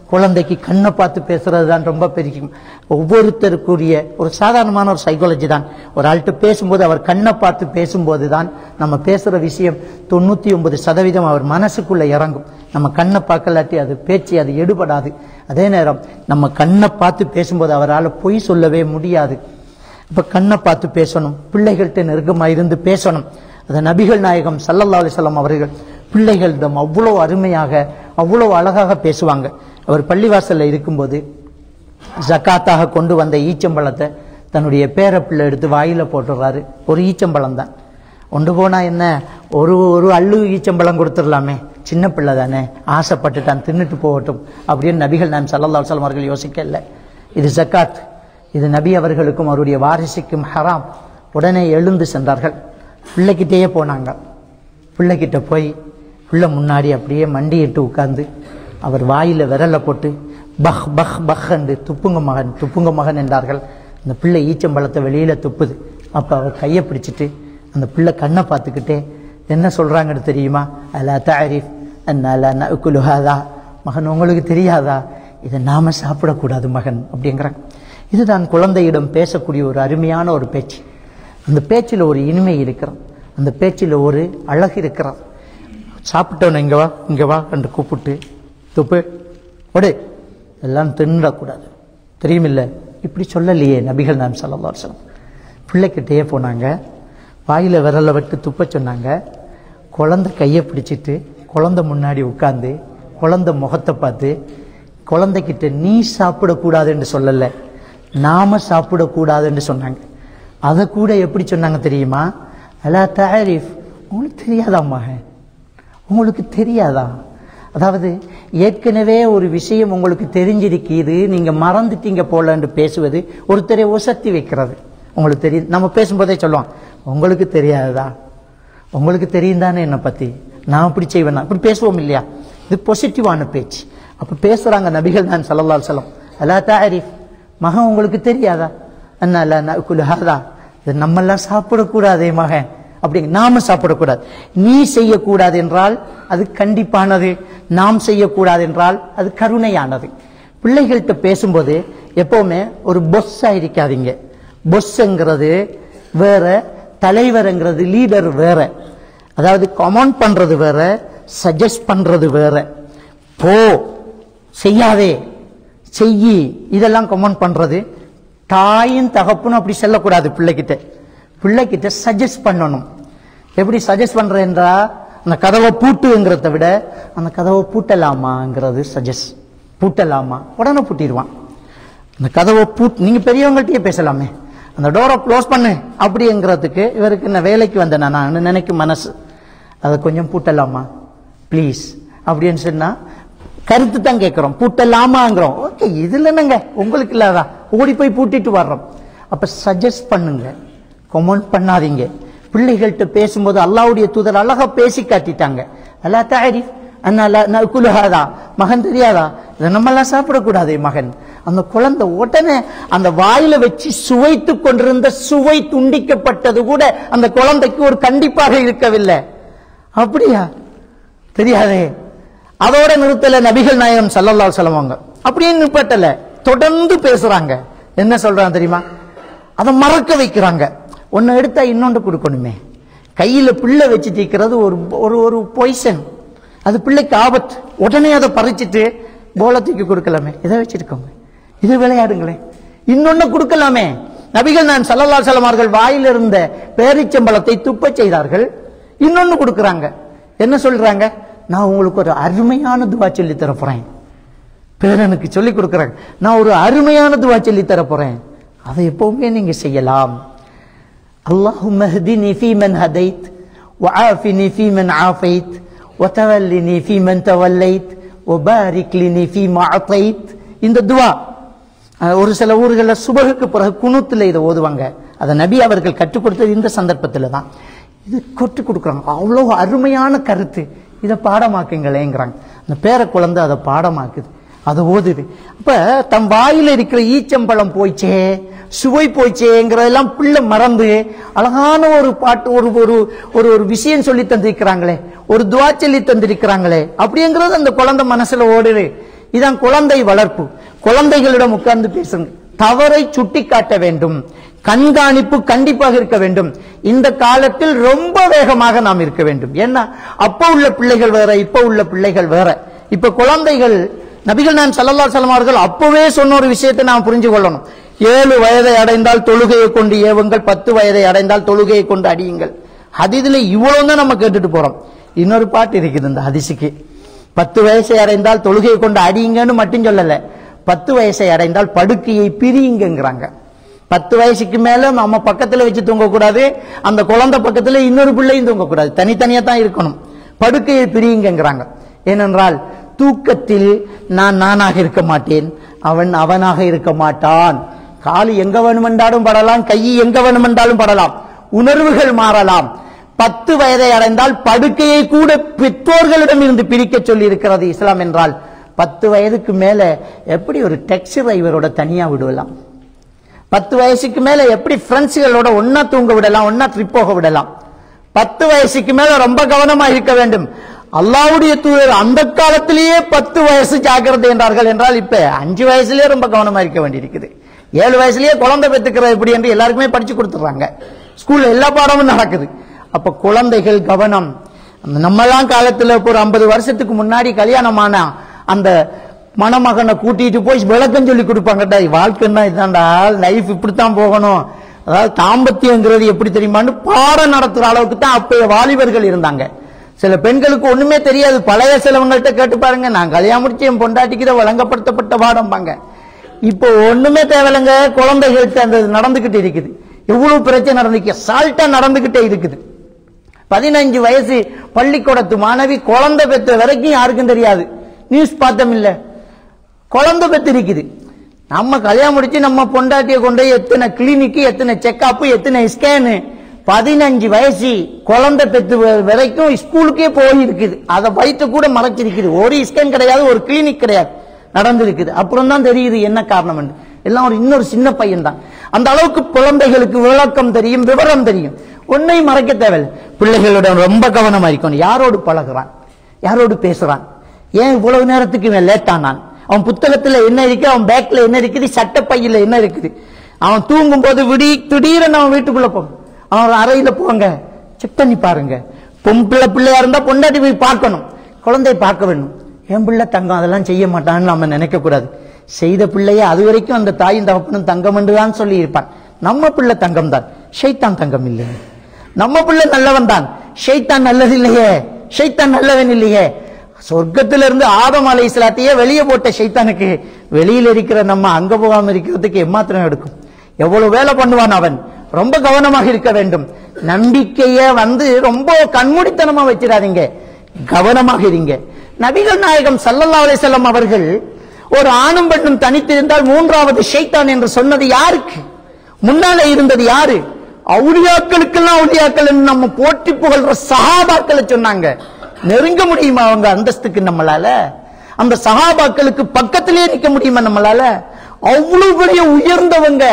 குழந்தைக்கு கண்ணை பார்த்து பேசுறது தான் ரொம்ப பெரிய ஒவ்வொருத்தருக்குரிய ஒரு சாதாரணமான ஒரு சைக்காலஜி தான் ஒரு ஆள்கிட்ட பேசும்போது அவர் கண்ணை பார்த்து பேசும்போது தான் நம்ம பேசுற விஷயம் தொண்ணூத்தி ஒன்பது சதவீதம் அவர் மனசுக்குள்ள இறங்கும் நம்ம கண்ணை பார்க்கலாட்டி அது பேச்சு அது எடுபடாது அதே நேரம் நம்ம கண்ணை பார்த்து பேசும்போது அவரால் பொய் சொல்லவே முடியாது இப்ப கண்ணை பார்த்து பேசணும் பிள்ளைகள்கிட்ட நெருக்கமா இருந்து பேசணும் அது நபிகள் நாயகம் சல்லல்லா அலிசல்லாம் அவர்கள் பிள்ளைகளிடம் அவ்வளவு அருமையாக அவ்வளவு அழகாக பேசுவாங்க அவர் பள்ளிவாசல்ல இருக்கும்போது ஜக்காத்தாக கொண்டு வந்த ஈச்சம்பழத்தை தன்னுடைய பேரப்பிள்ளை எடுத்து வாயில போட்டுறாரு ஒரு ஈச்சம்பழம் தான் கொண்டு போனா என்ன ஒரு ஒரு அள்ளு ஈச்சம்பழம் கொடுத்துடலாமே சின்ன பிள்ளை தானே ஆசைப்பட்டுட்டான் தின்னுட்டு போகட்டும் அப்படின்னு நபிகள் நான் சல்லல்லா அலுவலம் அவர்கள் யோசிக்கல இது ஜக்காத் இது நபி அவர்களுக்கும் அவருடைய வாரிசுக்கும் ஹராம் உடனே எழுந்து சென்றார்கள் பிள்ளைகிட்டேயே போனாங்க பிள்ளைகிட்ட போய் பிள்ளை முன்னாடி அப்படியே மண்டியிட்டு உட்கார்ந்து அவர் வாயில விரலை போட்டு பஹ் பஹ் பஹ் என்று துப்புங்க மகன் துப்புங்க மகன் என்றார்கள் அந்த பிள்ளை ஈச்சம்பழத்தை வெளியில துப்புது அப்ப அவர் கையை பிடிச்சிட்டு அந்த பிள்ளை கண்ணை பார்த்துக்கிட்டே என்ன சொல்றாங்கன்னு தெரியுமா அலா தாரிஃப் அண்ணா நகுலுஹாதா மகன் உங்களுக்கு தெரியாதா இதை நாம சாப்பிடக்கூடாது மகன் அப்படிங்கிறாங்க இதுதான் குழந்தையிடம் பேசக்கூடிய ஒரு அருமையான ஒரு பேச்சு அந்த பேச்சில் ஒரு இனிமை இருக்கிறது அந்த பேச்சில் ஒரு அழகு இருக்கிறது சாப்பிட்டவன இங்க வா இங்க வா என்று கூப்பிட்டு துப்பு ஒடு எல்லாம் தின்னக்கூடாது தெரியுமில்ல இப்படி சொல்லலையே நபிகள் நான் சொல்லலாம் பிள்ளைக்கிட்டேயே போனாங்க வாயில விரலை விட்டு துப்ப சொன்னாங்க குழந்தை கையை பிடிச்சிட்டு குழந்தை முன்னாடி உட்கார்ந்து குழந்தை முகத்தை பார்த்து குழந்தைகிட்ட நீ சாப்பிடக்கூடாதுன்னு சொல்லல நாம சாப்பிடக்கூடாதுன்னு சொன்னாங்க அதை கூட எப்படி சொன்னாங்க தெரியுமா அலா தாரிஃப் உங்களுக்கு தெரியாதா மகன் உங்களுக்கு தெரியாதா அதாவது ஏற்கனவே ஒரு விஷயம் உங்களுக்கு தெரிஞ்சிருக்குது நீங்க மறந்துட்டீங்க போலன்னு பேசுவது ஒருத்தரை ஒசத்தி வைக்கிறது உங்களுக்கு தெரியும் நம்ம பேசும்போதே சொல்லுவோம் உங்களுக்கு தெரியாதா உங்களுக்கு தெரியும் தானே என்னை பத்தி நான் இப்படி செய்வேனா இப்படி பேசுவோம் இல்லையா இது பாசிட்டிவான பேச்சு அப்ப பேசுறாங்க நபிகள் நான் சல்லல்லா செல்லம் அல்லா தாரிஃப் மகன் உங்களுக்கு தெரியாதா அண்ணா அல்ல நகுலுஹாதா இது நம்மெல்லாம் சாப்பிடக்கூடாதே மகன் அப்படிங்க நாம சாப்பிடக்கூடாது நீ செய்யக்கூடாது என்றால் அது கண்டிப்பானது நாம் செய்யக்கூடாது என்றால் அது கருணையானது பிள்ளைகள்கிட்ட பேசும்போது எப்பவுமே ஒரு பொஸ்ஸா இருக்காதீங்க பொஸ்ங்கிறது வேற தலைவர்ங்கிறது லீடர் வேற அதாவது கமெண்ட் பண்றது வேற சஜஸ்ட் பண்றது வேற போ செய்யாதே செய்யி இதெல்லாம் கமெண்ட் பண்றது தாயும் தகப்புன்னு அப்படி செல்லக்கூடாது பிள்ளைகிட்ட பிள்ளைகிட்ட சஜஸ்ட் பண்ணணும் எப்படி சஜஸ்ட் பண்றேன்றா அந்த கதவை பூட்டுங்கிறத விட அந்த கதவை பூட்டலாமாங்கிறது சஜஸ்ட் பூட்டலாமா உடனே பூட்டிடுவான் அந்த கதவை பூட் நீங்க பெரியவங்கள்ட்டயே பேசலாமே அந்த டோரை க்ளோஸ் பண்ணு அப்படிங்கிறதுக்கு இவருக்கு என்ன வேலைக்கு வந்தேன் நான் நினைக்கும் மனசு அதை கொஞ்சம் பூட்டலாமா ப்ளீஸ் அப்படின்னு சொன்னா கருத்து தான் கேட்கிறோம் பூட்டலாமாங்கிறோம் ஓகே இதுல என்னங்க உங்களுக்கு இல்லாதா ஓடி போய் பூட்டிட்டு வர்றோம் அப்ப சஜஸ்ட் பண்ணுங்க கமெண்ட் பண்ணாதீங்க பிள்ளைகள்கிட்ட பேசும்போது அல்லாவுடைய தூதர் அழகா பேசி காட்டிட்டாங்க அல்லா தாரிஃப் அண்ணா குலுஹாதா மகன் தெரியாதா இதை நம்மெல்லாம் சாப்பிடக்கூடாதே மகன் அந்த குழந்தை உடனே அந்த வாயில வச்சு சுவைத்து கொண்டிருந்த சுவை துண்டிக்கப்பட்டது கூட அந்த குழந்தைக்கு ஒரு கண்டிப்பாக இருக்கவில்லை அப்படியா தெரியாதே அதோட நிறுத்தல நபிகள் நாயகம் சல்லல்லா சொல்லுவாங்க அப்படியே நிப்பட்டல தொடர்ந்து பேசுறாங்க என்ன சொல்றாங்க தெரியுமா அதை மறக்க வைக்கிறாங்க ஒன்னு எடுத்தா இன்னொன்று கொடுக்கணுமே கையில பிள்ளை வச்சுட்டு இருக்கிறது ஒரு ஒரு ஒரு பொய்சன் அது பிள்ளைக்கு ஆபத்து உடனே அதை பறிச்சுட்டு போல தூக்கி கொடுக்கலாமே இதை வச்சிருக்கோங்க இது விளையாடுங்களேன் இன்னொன்னு கொடுக்கலாமே நபிகள் நான் சல்லல்லா சலமார்கள் வாயில் இருந்த பேரிச்சம்பளத்தை துப்ப செய்தார்கள் இன்னொன்னு கொடுக்கறாங்க என்ன சொல்றாங்க நான் உங்களுக்கு ஒரு அருமையான துவா சொல்லி தர போறேன் பேரனுக்கு சொல்லி கொடுக்கறாங்க நான் ஒரு அருமையான துவா சொல்லி தர போறேன் அதை எப்பவுமே நீங்க செய்யலாம் اللهم اهدني فيمن هديت وعافني فيمن عافيت وتولني فيمن توليت وبارك لي فيما أعطيت இந்த துவா அஹ், ஒரு சில ஊர்களில் சுபகுக்கு பிறகு குணத்துல இதை ஓதுவாங்க அதை நபி அவர்கள் கற்றுக் கொடுத்தது இந்த சந்தர்ப்பத்தில் தான் இது கற்றுக் கொடுக்குறாங்க அவ்வளோ அருமையான கருத்து இதை பாடமாக்குங்களேங்கிறாங்க அந்த பேர குழந்தை அதை பாடமாக்குது அதை ஓதுது அப்ப தம் வாயில இருக்கிற ஈச்சம்பழம் போயிச்சே சுவை போயிச்சேங்கிறதெல்லாம் பிள்ளை மறந்து அழகான ஒரு பாட்டு ஒரு ஒரு ஒரு ஒரு விஷயம் சொல்லி தந்திருக்கிறாங்களே ஒரு துவா சொல்லி தந்திருக்கிறாங்களே அப்படிங்கிறது அந்த குழந்தை மனசுல ஓடுது இதான் குழந்தை வளர்ப்பு குழந்தைகளிடம் உட்கார்ந்து பேசுங்க தவறை சுட்டி காட்ட வேண்டும் கண்காணிப்பு கண்டிப்பாக இருக்க வேண்டும் இந்த காலத்தில் ரொம்ப வேகமாக நாம் இருக்க வேண்டும் ஏன்னா அப்ப உள்ள பிள்ளைகள் வேற இப்ப உள்ள பிள்ளைகள் வேற இப்ப குழந்தைகள் நபிகள் நான் சல்லல்லா சலம் அவர்கள் அப்பவே சொன்ன ஒரு விஷயத்தை நாம் புரிஞ்சு கொள்ளணும் ஏழு வயதை அடைந்தால் தொழுகையை கொண்டு ஏவுங்கள் பத்து வயதை அடைந்தால் தொழுகையை கொண்டு அடியுங்கள் ஹதீதுல இவ்வளவு தான் நம்ம கேட்டுட்டு போறோம் இன்னொரு பாட்டு இருக்குது இந்த ஹதீஸுக்கு பத்து வயசை அடைந்தால் தொழுகையை கொண்டு அடியுங்கன்னு மட்டும் சொல்லல பத்து வயசை அடைந்தால் படுக்கையை பிரியுங்கிறாங்க பத்து வயசுக்கு மேல நம்ம பக்கத்துல வச்சு தூங்கக்கூடாது அந்த குழந்தை பக்கத்துல இன்னொரு பிள்ளையும் தூங்கக்கூடாது தனித்தனியா தான் இருக்கணும் படுக்கையை பிரியுங்கிறாங்க ஏனென்றால் தூக்கத்தில் நான் நானாக இருக்க மாட்டேன் அவன் அவனாக இருக்க மாட்டான் கால் எங்க வேணுமென்றாலும் படலாம் கை எங்க வேணுமென்றாலும் படலாம் உணர்வுகள் மாறலாம் பத்து வயதை அடைந்தால் படுக்கையை கூட பெற்றோர்களிடம் இருந்து பிரிக்க சொல்லி இருக்கிறது இஸ்லாம் என்றால் பத்து வயதுக்கு மேல எப்படி ஒரு டெக்ஸி டிரைவரோட தனியா விடலாம் பத்து வயசுக்கு மேல எப்படி ஃப்ரெண்ட்ஸுகளோட ஒன்னா தூங்க விடலாம் ஒன்னா ட்ரிப் போக விடலாம் பத்து வயசுக்கு மேல ரொம்ப கவனமா இருக்க வேண்டும் அல்லாவுடைய தூதர் அந்த காலத்திலேயே பத்து வயசு ஜாக்கிரதை என்றார்கள் என்றால் இப்ப அஞ்சு வயசுலயே ரொம்ப கவனமா இருக்க வேண்டியிருக்குது ஏழு வயசுலயே குழந்தை பெற்றுக்கிறது எப்படி என்று எல்லாருக்குமே படிச்சு கொடுத்துறாங்க ஸ்கூல்ல எல்லா பாடமும் நடக்குது அப்ப குழந்தைகள் கவனம் நம்மலாம் காலத்துல இப்போ ஒரு ஐம்பது வருஷத்துக்கு முன்னாடி கல்யாணமான அந்த மணமகனை கூட்டிட்டு போய் விளக்கம் சொல்லி கொடுப்பாங்கடா வாழ்க்கைன்னா இதான்டா லைஃப் இப்படித்தான் போகணும் அதாவது தாம்பத்தியங்கிறது எப்படி தெரியுமான்னு பாடம் நடத்துற அளவுக்கு தான் அப்பய வாலிபர்கள் இருந்தாங்க சில பெண்களுக்கு ஒண்ணுமே தெரியாது பழைய சிலவங்கள்ட்ட கேட்டு பாருங்க நான் கல்யாணம் முடிச்சு என் பொண்டாட்டிக்கு தான் வழங்கப்படுத்தப்பட்ட பாடம்பாங்க இப்போ ஒண்ணுமே தேவையில்லைங்க குழந்தைகள்கிட்ட அந்த நடந்துகிட்டு இருக்குது எவ்வளவு பிரச்சனை நடந்துக்கு சால்ட்டா நடந்துகிட்டே இருக்குது பதினஞ்சு வயசு பள்ளிக்கூடத்து மாணவி குழந்தை பெற்ற வரைக்கும் யாருக்கும் தெரியாது நியூஸ் பார்த்தோம் இல்ல குழந்தை பெற்று இருக்குது நம்ம கல்யாணம் முடிச்சு நம்ம பொண்டாட்டியை கொண்டு போய் எத்தனை கிளினிக்கு எத்தனை செக்அப் எத்தனை ஸ்கேனு பதினஞ்சு வயசு குழந்தை பெற்று வ- வரைக்கும் ஸ்கூலுக்கே போய் இருக்குது அதை வயிற்று கூட மறைச்சிருக்குது ஒரு ஸ்கேன் கிடையாது ஒரு கிளினிக் கிடையாது நடந்திருக்குது அப்புறம் தான் தெரியுது என்ன காரணம் எல்லாம் ஒரு இன்னொரு சின்ன பையன் தான் அந்த அளவுக்கு குழந்தைகளுக்கு விளக்கம் தெரியும் விவரம் தெரியும் ஒன்னையும் மறைக்க தேவையில்லை பிள்ளைகளுடன் ரொம்ப கவனமா இருக்கணும் யாரோடு பழகுறான் யாரோடு பேசுறான் ஏன் இவ்வளவு நேரத்துக்கு இவன் லேட்டானான் அவன் புத்தகத்துல என்ன இருக்கு அவன் பேக்ல என்ன இருக்குது சட்ட பையில என்ன இருக்குது அவன் தூங்கும் போது விடி திடீரென அவன் வீட்டுக்குள்ள போங்க அவன் அறையில போங்க செக் பண்ணி பாருங்க பொம்பிள்ளை பிள்ளையா இருந்தா பொண்டாட்டி போய் பார்க்கணும் குழந்தையை பார்க்க வேணும் என் பிள்ளை தங்கம் அதெல்லாம் செய்ய மாட்டான்னு நம்ம நினைக்க கூடாது செய்த பிள்ளைய அது வரைக்கும் அந்த தாயும் தகப்பனும் தங்கம் என்றுதான் சொல்லி இருப்பான் நம்ம பிள்ளை தங்கம் தான் ஷைத்தான் தங்கம் இல்லை நம்ம பிள்ளை நல்லவன் தான் ஷைத்தான் நல்லது இல்லையே ஷைத்தான் நல்லவன் இல்லையே சொர்க்கத்திலிருந்து ஆதம் அலை இஸ்லாத்தையே வெளியே போட்ட ஷைத்தானுக்கு வெளியில இருக்கிற நம்ம அங்க போகாம இருக்கிறதுக்கு எம்மாத்திரம் எடுக்கும் எவ்வளவு வேலை பண்ணுவான் அவன் ரொம்ப கவனமாக இருக்க வேண்டும் நம்பிக்கைய வந்து ரொம்ப கண்மூடித்தனமா வச்சிடாதீங்க கவனமாக இருங்க நபிகள் நாயகம் சல்லல்லா அலிசல்லம் அவர்கள் ஒரு ஆணும் பெண்ணும் தனித்திருந்தால் மூன்றாவது ஷைத்தான் என்று சொன்னது யாருக்கு முன்னால இருந்தது யாரு அவுளியாக்களுக்கெல்லாம் அவுளியாக்கள் என்று நம்ம போற்றி புகழ்ற சஹாபாக்களை சொன்னாங்க நெருங்க முடியுமா அவங்க அந்தஸ்துக்கு நம்மளால அந்த சஹாபாக்களுக்கு பக்கத்திலேயே நிக்க முடியுமா நம்மளால அவ்வளவு பெரிய உயர்ந்தவங்க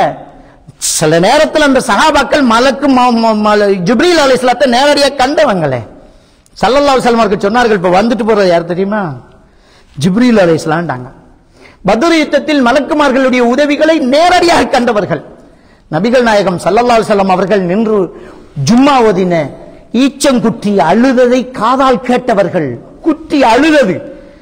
சில நேரத்தில் அந்த சஹாபாக்கள் மலக்கு ம- ம- ம- ஜிப்ரீல் அலைஹிஸ்ஸலாத்தை நேரடியா கண்டவங்களே சல்லல்லாஹு சல்மாருக்கு சொன்னார்கள் இப்ப வந்துட்டு போறது யார் தெரியுமா ஜிப்ரீல் அலைஹிஸ்ஸலாம்டாங்க பத்ர் யுத்தத்தில் மலக்குமார்களுடைய உதவிகளை நேரடியாக கண்டவர்கள் நபிகள் நாயகம் சல்லல்லாஹு அலைஹி வஸல்லம் அவர்கள் நின்று ஜும்மா ஓதின ஈச்சங்குட்டி அழுததை காதால் கேட்டவர்கள் குட்டி அழுதது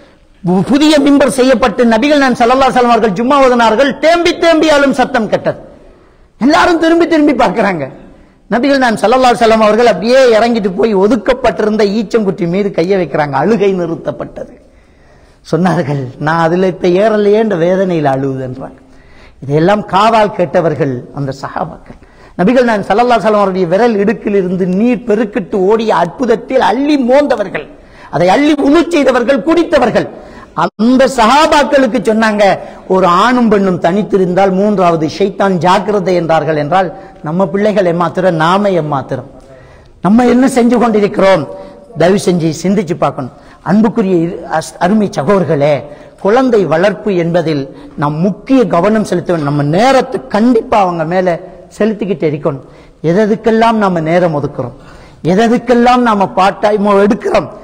பு- புதிய மிம்பர் செய்யப்பட்டு நபிகள் நான் சல்லல்லாஹு அலைஹி வஸல்லம் அவர்கள் ஜும்மா ஓதினார்கள் தேம்பி தேம்பி அழும் சத்தம் கேட்டது எல்லாரும் திரும்பி திரும்பி பார்க்கறாங்க நபிகள் நான் சல்லல்லாஹு அலைஹி வஸல்லம் அவர்கள் அப்படியே இறங்கிட்டு போய் ஒதுக்கப்பட்டிருந்த ஈச்சங்குட்டி மீது கையை வைக்கிறாங்க அழுகை நிறுத்தப்பட்டது சொன்னார்கள் நான் அதுல இப்ப ஏறலையே என்ற வேதனையில் அழுவுதுன்றாங்க இதையெல்லாம் காதால் கேட்டவர்கள் அந்த சஹாபாக்கள் நபிகள் நான் சல்லல்லா சலம் அவருடைய விரல் இடுக்கில் இருந்து நீர் பெருக்கிட்டு ஓடிய அற்புதத்தில் அள்ளி மோந்தவர்கள் அதை அள்ளி உணு செய்தவர்கள் குடித்தவர்கள் அந்த சஹாபாக்களுக்கு சொன்னாங்க ஒரு ஆணும் பெண்ணும் தனித்திருந்தால் மூன்றாவது ஷைத்தான் ஜாக்கிரதை என்றார்கள் என்றால் நம்ம பிள்ளைகள் எம்மாத்திரம் நாம எம்மாத்திரம் நம்ம என்ன செஞ்சு கொண்டிருக்கிறோம் தயவு செஞ்சு சிந்திச்சு பார்க்கணும் அன்புக்குரிய இரு- அஸ்- அருமை சகோதரர்களே குழந்தை வளர்ப்பு என்பதில் நாம் முக்கிய கவனம் செலுத்த வேண்டும் நம்ம நேரத்தை கண்டிப்பா அவங்க மேல செலுத்திக்கிட்டு இருக்கணும் எதற்கெல்லாம் நாம நேரம் ஒதுக்குறோம் எதற்கெல்லாம் நாம பார்ட் டைம் எடுக்கிறோம்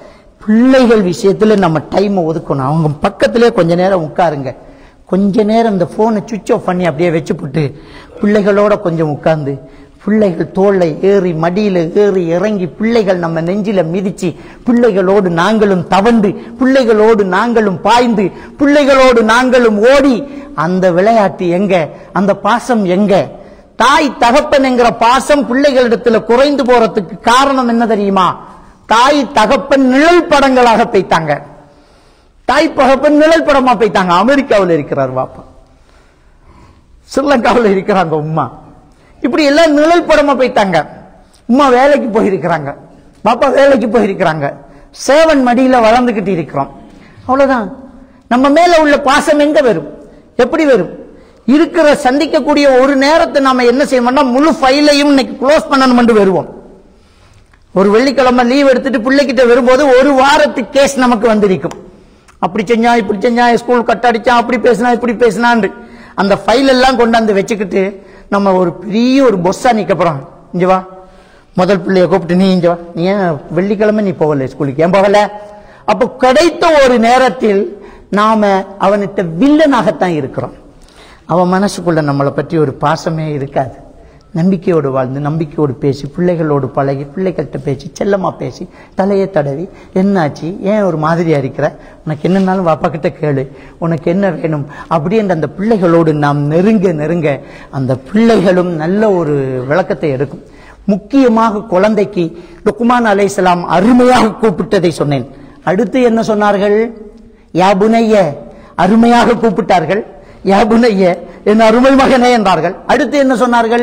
பிள்ளைகள் விஷயத்துல நம்ம டைமை ஒதுக்கணும் அவங்க பக்கத்திலே கொஞ்ச நேரம் உட்காருங்க கொஞ்ச நேரம் இந்த போனை சுவிட்ச் ஆஃப் பண்ணி அப்படியே வச்சுப்புட்டு பிள்ளைகளோட கொஞ்சம் உட்கார்ந்து பிள்ளைகள் தோல்ல ஏறி மடியில ஏறி இறங்கி பிள்ளைகள் நம்ம நெஞ்சில மிதிச்சு பிள்ளைகளோடு நாங்களும் தவண்டு பிள்ளைகளோடு நாங்களும் பாய்ந்து பிள்ளைகளோடு நாங்களும் ஓடி அந்த விளையாட்டு எங்க அந்த பாசம் எங்க தாய் தகப்பன் என்கிற பாசம் பிள்ளைகளிடத்துல குறைந்து போறதுக்கு காரணம் என்ன தெரியுமா தாய் தகப்பன் நிழல் படங்களாக போய்த்தாங்க தாய் தகப்பன் நிழல் படமா போய்த்தாங்க அமெரிக்காவில் இருக்கிறார் பாப்பா ஸ்ரீலங்காவில் இருக்கிறாங்க உம்மா இப்படி எல்லாம் நிழல் படமா போய்த்தாங்க உம்மா வேலைக்கு போயிருக்கிறாங்க பாப்பா வேலைக்கு போயிருக்கிறாங்க சேவன் மடியில வளர்ந்துகிட்டு இருக்கிறோம் அவ்வளவுதான் நம்ம மேல உள்ள பாசம் எங்க வரும் எப்படி வரும் இருக்கிற சந்திக்கக்கூடிய ஒரு நேரத்தை நாம என்ன செய்யணும்னா முழு ஃபைலையும் இன்னைக்கு க்ளோஸ் பண்ணணும் வருவோம் ஒரு வெள்ளிக்கிழமை லீவ் எடுத்துட்டு பிள்ளைகிட்ட வரும்போது ஒரு வாரத்து கேஸ் நமக்கு வந்திருக்கும் அப்படி செஞ்சா இப்படி செஞ்சா ஸ்கூல் கட் அடிச்சான் அப்படி பேசினா இப்படி பேசினான்னு அந்த ஃபைல் எல்லாம் கொண்டாந்து வச்சுக்கிட்டு நம்ம ஒரு பெரிய ஒரு பொஸ்ஸா நிக்க போறோம் இங்க வா முதல் பிள்ளைய கூப்பிட்டு நீ இங்க வா நீ ஏன் வெள்ளிக்கிழமை நீ போகல ஸ்கூலுக்கு ஏன் போகல அப்போ கிடைத்த ஒரு நேரத்தில் நாம அவன்கிட்ட வில்லனாகத்தான் இருக்கிறோம் அவன் மனசுக்குள்ள நம்மளை பற்றி ஒரு பாசமே இருக்காது நம்பிக்கையோடு வாழ்ந்து நம்பிக்கையோடு பேசி பிள்ளைகளோடு பழகி பிள்ளைகள்கிட்ட பேசி செல்லமா பேசி தலையை தடவி என்னாச்சு ஏன் ஒரு மாதிரியா இருக்கிற உனக்கு என்னன்னாலும் வாப்பா கிட்ட கேளு உனக்கு என்ன வேணும் அப்படின்ற அந்த பிள்ளைகளோடு நாம் நெருங்க நெருங்க அந்த பிள்ளைகளும் நல்ல ஒரு விளக்கத்தை எடுக்கும் முக்கியமாக குழந்தைக்கு லுக்மான் அலைஹிஸ்ஸலாம் அருமையாக கூப்பிட்டதை சொன்னேன் அடுத்து என்ன சொன்னார்கள் யா புனைய அருமையாக கூப்பிட்டார்கள் யா புனைய என் அருமை மகனே என்றார்கள் அடுத்து என்ன சொன்னார்கள்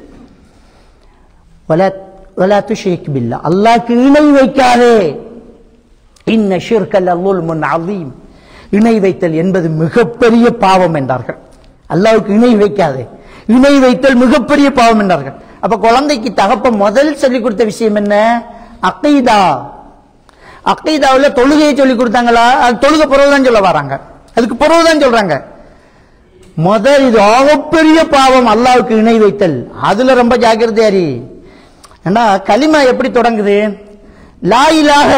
வலா வலா துஷ்ரிக் பில்லா அல்லாஹ்க்கு இணை வைக்காதே இன்ன ஷிர்கல் முன் அதீம் இணை வைத்தல் என்பது மிகப்பெரிய பாவம் என்றார்கள் அல்லாஹ்வுக்கு இணை வைக்காதே இணை வைத்தல் மிகப்பெரிய பாவம் என்றார்கள் அப்ப குழந்தைக்கு தகப்ப முதல் சொல்லிக் கொடுத்த விஷயம் என்ன அக்கீதா அக்கீதாவுல தொழுகையை சொல்லி கொடுத்தாங்களா அது தொழுகை பிறகுதான் சொல்ல வராங்க அதுக்கு பிறகுதான் சொல்றாங்க முதல் இது ஆகப்பெரிய பாவம் அல்லாவுக்கு இணை வைத்தல் அதுல ரொம்ப ஜாக்கிரதையாரி ஏண்டா கலிமா எப்படி தொடங்குது லா இலாஹ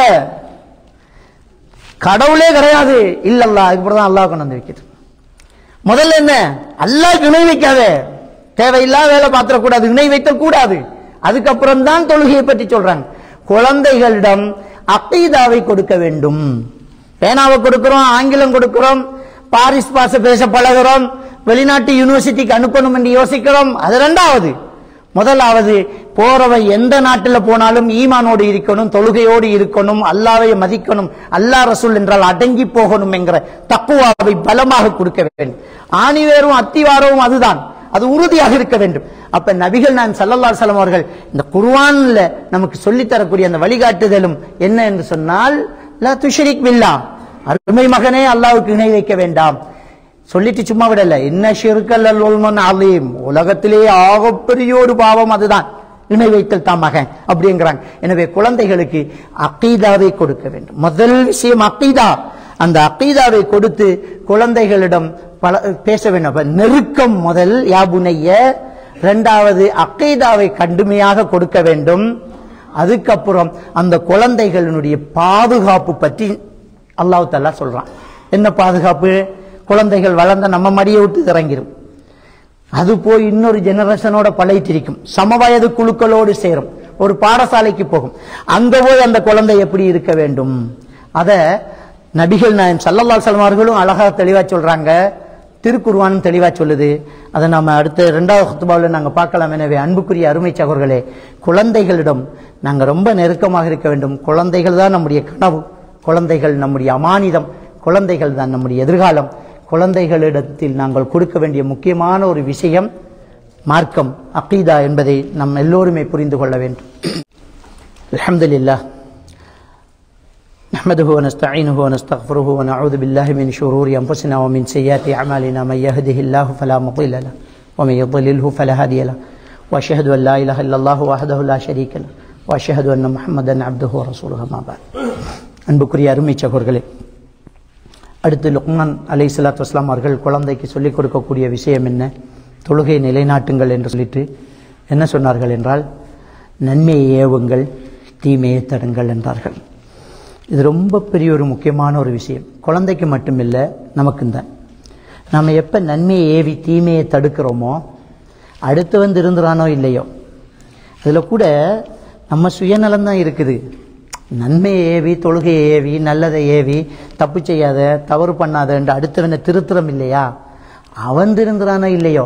கடவுளே கிடையாது இல்லல்லா அதுக்கப்புறம் தான் அல்லாஹ் கொண்டு வந்து வைக்கிறது முதல்ல என்ன அல்லாஹ் இணை வைக்காத தேவையில்லாத வேலை பாத்திரக்கூடாது இணை வைத்தல் கூடாது அதுக்கப்புறம் தான் தொழுகையை பற்றி சொல்றாங்க குழந்தைகளிடம் அக்கீதாவை கொடுக்க வேண்டும் பேனாவை கொடுக்கிறோம் ஆங்கிலம் கொடுக்கிறோம் பாரிஸ் பாச பேச பழகிறோம் வெளிநாட்டு யூனிவர்சிட்டிக்கு அனுப்பணும் என்று யோசிக்கிறோம் அது ரெண்டாவது முதலாவது போறவன் எந்த நாட்டில் போனாலும் ஈமானோடு இருக்கணும் தொழுகையோடு இருக்கணும் அல்லாவை மதிக்கணும் அல்லா ரசூல் என்றால் அடங்கி போகணும் என்கிற தக்குவாவை பலமாக கொடுக்க வேண்டும் ஆணிவேரும் அத்திவாரவும் அதுதான் அது உறுதியாக இருக்க வேண்டும் அப்ப நபிகள் நான் சல்லல்லா சலம் அவர்கள் இந்த குர்ஆன்ல நமக்கு சொல்லித் தரக்கூடிய அந்த வழிகாட்டுதலும் என்ன என்று சொன்னால் லா துஷரிக் பில்லா அருமை மகனே அல்லாவுக்கு இணை வைக்க வேண்டாம் சொல்லிட்டு சும்மா விடல என்ன ஷிருக்கல் அல்வல்மன் அலீம் உலகத்திலேயே ஆகப்பெரிய ஒரு பாவம் அதுதான் இணை வைத்தல் தான் மகன் அப்படிங்கிறாங்க எனவே குழந்தைகளுக்கு அக்கீதாவை கொடுக்க வேண்டும் முதல் விஷயம் அக்கீதா அந்த அக்கீதாவை கொடுத்து குழந்தைகளிடம் பல பேச வேண்டும் அப்ப நெருக்கம் முதல் யாபுனைய இரண்டாவது அக்கீதாவை கடுமையாக கொடுக்க வேண்டும் அதுக்கப்புறம் அந்த குழந்தைகளினுடைய பாதுகாப்பு பற்றி அல்லாஹ் தஆலா சொல்றான் என்ன பாதுகாப்பு குழந்தைகள் வளர்ந்த நம்ம மடியை விட்டு இறங்கிரும் அது போய் இன்னொரு ஜெனரேஷனோட பழகிட்டிருக்கும் சமவயது குழுக்களோடு சேரும் ஒரு பாடசாலைக்கு போகும் அங்க போய் அந்த குழந்தை எப்படி இருக்க வேண்டும் அத நபிகள் நாயன் சல்லல்லாஹு அலைஹி அவர்களும் அழகா தெளிவா சொல்றாங்க திருக்குர்ஆனும் தெளிவா சொல்லுது அதை நாம அடுத்த இரண்டாவது ஹுத்துபாவில் நாங்க பார்க்கலாம் எனவே அன்புக்குரிய அருமை சகோதரர்களே குழந்தைகளிடம் நாங்க ரொம்ப நெருக்கமாக இருக்க வேண்டும் குழந்தைகள் தான் நம்முடைய கனவு குழந்தைகள் நம்முடைய அமானிதம் குழந்தைகள் தான் நம்முடைய எதிர்காலம் குழந்தைகளிடத்தில் நாங்கள் கொடுக்க வேண்டிய முக்கியமான ஒரு விஷயம் மார்க்கம் அக்கீதா என்பதை நம் எல்லோருமே புரிந்து கொள்ள வேண்டும் அல்ஹம்துலில்லாஹ் نحمده ونستعينه ونستغفره ونعوذ بالله من شرور أنفسنا ومن سيئات أعمالنا من يهده الله فلا مضل له ومن يضلله فلا هادي له وأشهد أن لا إله إلا الله وحده لا شريك له وأشهد أن محمدا عبده ورسوله ما بعد அன்புக்குரிய அருமை சகோர்களே அடுத்து லுக்மான் அலை சலாத்து வஸ்லாம் அவர்கள் குழந்தைக்கு சொல்லிக் கொடுக்கக்கூடிய விஷயம் என்ன தொழுகை நிலைநாட்டுங்கள் என்று சொல்லிட்டு என்ன சொன்னார்கள் என்றால் நன்மையை ஏவுங்கள் தீமையை தடுங்கள் என்றார்கள் இது ரொம்ப பெரிய ஒரு முக்கியமான ஒரு விஷயம் குழந்தைக்கு மட்டுமில்லை நமக்கும் தான் நம்ம எப்போ நன்மையை ஏவி தீமையை தடுக்கிறோமோ அடுத்து வந்து இருந்துறானோ இல்லையோ அதில் கூட நம்ம சுயநலம் தான் இருக்குது நன்மையை ஏவி தொழுகையை ஏவி நல்லதை ஏவி தப்பு செய்யாத தவறு பண்ணாதன்ற அடுத்தவனை திருத்துறம் இல்லையா அவன் திருந்துறானோ இல்லையோ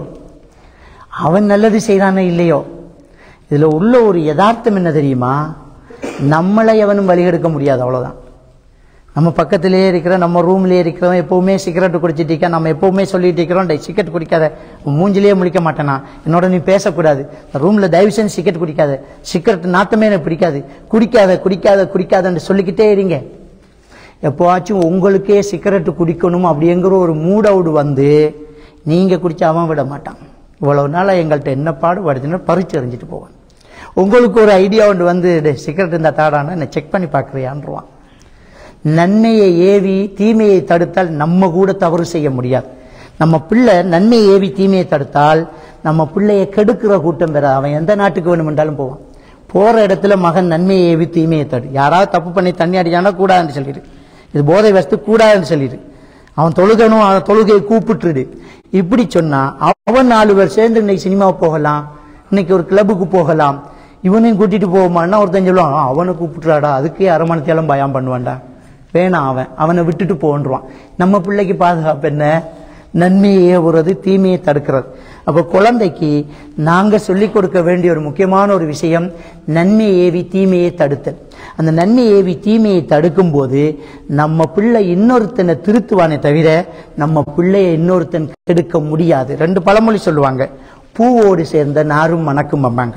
அவன் நல்லது செய்கிறானோ இல்லையோ இதில் உள்ள ஒரு யதார்த்தம் என்ன தெரியுமா நம்மளை அவனும் வழிகெடுக்க முடியாது அவ்வளோதான் நம்ம பக்கத்திலேயே இருக்கிற நம்ம ரூம்லேயே இருக்கிறோம் எப்பவுமே சிகரெட் குடிச்சிட்டு இருக்க நம்ம எப்பவுமே சொல்லிட்டு இருக்கிறோம் டேய் சிகரெட் குடிக்காத உன் மூஞ்சிலேயே முழிக்க மாட்டேனா என்னோட நீ பேசக்கூடாது ரூம்ல தயவு செஞ்சு சிகரெட் குடிக்காத சிகரெட் நாத்தமே எனக்கு பிடிக்காது குடிக்காத குடிக்காத குடிக்காதன்னு சொல்லிக்கிட்டே இருங்க எப்போவாச்சும் உங்களுக்கே சிகரெட் குடிக்கணும் அப்படிங்கிற ஒரு மூட் அவுட் வந்து நீங்க குடிச்சா அவன் விட மாட்டான் இவ்வளவு நாளா எங்கள்கிட்ட என்ன பாடுபடுதுன்னு பறிச்சு எறிஞ்சிட்டு போவான் உங்களுக்கு ஒரு ஐடியா ஒன்று வந்து டேய் சிகரெட் இருந்தா தாடான்னு என்ன செக் பண்ணி பார்க்குறியான்றான் நன்மையை ஏவி தீமையை தடுத்தால் நம்ம கூட தவறு செய்ய முடியாது நம்ம பிள்ளை நன்மையை ஏவி தீமையை தடுத்தால் நம்ம பிள்ளையை கெடுக்கிற கூட்டம் பெற அவன் எந்த நாட்டுக்கு வேணுமென்றாலும் போவான் போற இடத்துல மகன் நன்மையை ஏவி தீமையை தடு யாராவது தப்பு பண்ணி தண்ணி அடிச்சானா கூடாதுன்னு சொல்லிடு இது போதை வஸ்து கூடாதுன்னு சொல்லிடு அவன் தொழுகணும் அவன் தொழுகையை கூப்பிட்டுடு இப்படி சொன்னா அவன் நாலு பேர் சேர்ந்து இன்னைக்கு சினிமாவுக்கு போகலாம் இன்னைக்கு ஒரு கிளப்புக்கு போகலாம் இவனையும் கூட்டிட்டு போவோமான்னா ஒருத்தன் சொல்லுவான் "ஆ, அவனை கூப்பிட்டுறாடா அதுக்கே அரை மணித்தேலம் பயம் பண்ணுவான்டா வேணாம் அவன் அவனை விட்டுட்டு போன்றான் நம்ம பிள்ளைக்கு பாதுகாப்பு என்ன நன்மையை ஏவுறது தீமையை தடுக்கிறது அப்ப குழந்தைக்கு நாங்க சொல்லிக் கொடுக்க வேண்டிய ஒரு முக்கியமான ஒரு விஷயம் நன்மையை ஏவி தீமையை தடுத்தல் அந்த நன்மையை ஏவி தீமையை தடுக்கும் போது நம்ம பிள்ளை இன்னொருத்தனை திருத்துவானே தவிர நம்ம பிள்ளையை இன்னொருத்தன் கெடுக்க முடியாது ரெண்டு பழமொழி சொல்லுவாங்க பூவோடு சேர்ந்த நாரும் மணக்கும் அம்மாங்க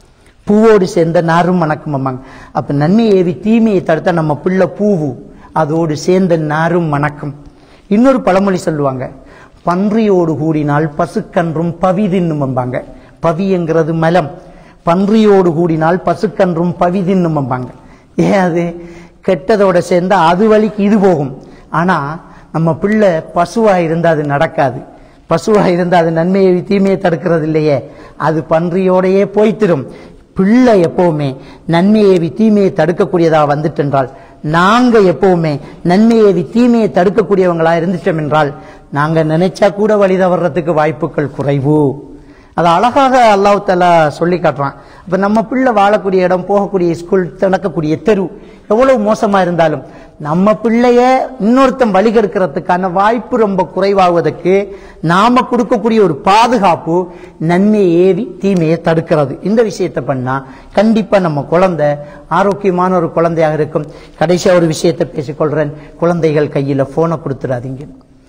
பூவோடு சேர்ந்த நாரும் மணக்கும் அம்மாங்க அப்ப நன்மையை ஏவி தீமையை தடுத்தா நம்ம பிள்ளை பூவு அதோடு சேர்ந்த நாரும் மணக்கும் இன்னொரு பழமொழி சொல்லுவாங்க பன்றியோடு கூடினால் பசுக்கன்றும் பவி தின்னும்பாங்க பவிங்கிறது மலம் பன்றியோடு கூடினால் பசுக்கன்றும் பவி தின்னும்பாங்க ஏன் அது கெட்டதோட சேர்ந்தா அது வழிக்கு இது போகும் ஆனா நம்ம பிள்ளை பசுவா இருந்தா அது நடக்காது பசுவா இருந்தா அது நன்மையை தீமையை தடுக்கிறது இல்லையே அது பன்றியோடையே போய்த்திரும் பிள்ளை எப்பவுமே நன்மையேவி தீமையை தடுக்கக்கூடியதா வந்துட்டென்றால் நாங்க எப்பவுமே நன்மையேவி தீமையை தடுக்கக்கூடியவங்களா இருந்துட்டோம் என்றால் நாங்க நினைச்சா கூட வழி தவறதுக்கு வாய்ப்புகள் குறைவு அது அழகாக அல்லாஹ் தஆலா சொல்லி காட்டுறான் அப்ப நம்ம பிள்ளை வாழக்கூடிய இடம் போகக்கூடிய ஸ்கூல் நடக்கக்கூடிய தெரு எவ்வளவு மோசமா இருந்தாலும் நம்ம பிள்ளைய இன்னொருத்தன் வழிகெடுக்கிறதுக்கான வாய்ப்பு ரொம்ப குறைவாகுவதற்கு நாம கொடுக்கக்கூடிய ஒரு பாதுகாப்பு நன்மையை ஏவி தீமையை தடுக்கிறது இந்த விஷயத்தை பண்ணா கண்டிப்பா நம்ம குழந்தை ஆரோக்கியமான ஒரு குழந்தையாக இருக்கும் கடைசியா ஒரு விஷயத்தை பேசிக்கொள்றேன் குழந்தைகள் கையில போனை கொடுத்துடாதீங்க